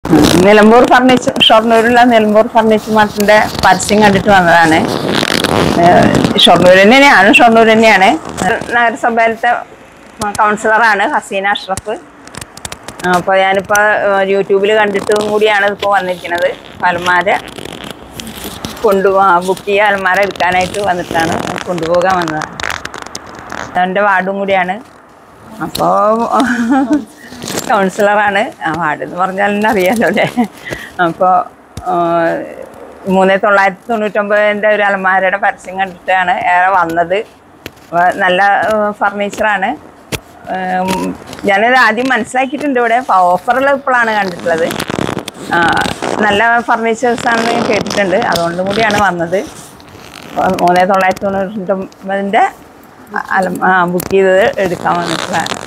Nilambur furniture ഷൊർണൂരുള്ള Nilambur furniture മാർട്ടിന്റെ പരസ്യം കണ്ടിട്ട് വന്നതാണ് ഏഹ് ഷൊർണൂർ തന്നെയാണ് ഞാനും ഷൊർണൂർ തന്നെയാണ് നഗരസഭയിലത്തെ കൗൺസിലറാണ് ഹസീന അഷ്റഫ് അപ്പോൾ ഞാനിപ്പോൾ യൂട്യൂബിൽ കണ്ടിട്ടും കൂടിയാണ് ഇപ്പോൾ വന്നിരിക്കുന്നത് അലമാര കൊണ്ടുപോ ബുക്ക് ചെയ്യുക അലമാര എടുക്കാനായിട്ട് വന്നിട്ടാണ് കൊണ്ടുപോകാൻ വന്നതാണ് എൻ്റെ വാർഡും കൂടിയാണ് അപ്പോൾ കൗൺസിലറാണ് ആ വാർഡ് എന്ന് പറഞ്ഞാൽ തന്നെ അറിയാലോ അല്ലേ അപ്പോൾ മൂന്ന് തൊള്ളായിരത്തി തൊണ്ണൂറ്റൊമ്പതിൻ്റെ ഒരു അലമാരയുടെ പരസ്യം കണ്ടിട്ടാണ് ഏറെ വന്നത് വ- നല്ല ഫർണിച്ചറാണ് ഞാനത് ആദ്യം മനസ്സിലാക്കിയിട്ടുണ്ട് ഇവിടെ ഓഫറിൽ ഇപ്പോഴാണ് കണ്ടിട്ടുള്ളത് ആ, നല്ല ഫർണിച്ചേഴ്സാണ് കേട്ടിട്ടുണ്ട് അതുകൊണ്ടും കൂടിയാണ് വന്നത് അപ്പോൾ മൂന്ന് തൊള്ളായിരത്തി തൊണ്ണൂറ്റൊമ്പതിൻ്റെ അലം ആ ബുക്ക് ചെയ്തത് എടുക്കാൻ വന്നിട്ടുള്ളതാണ്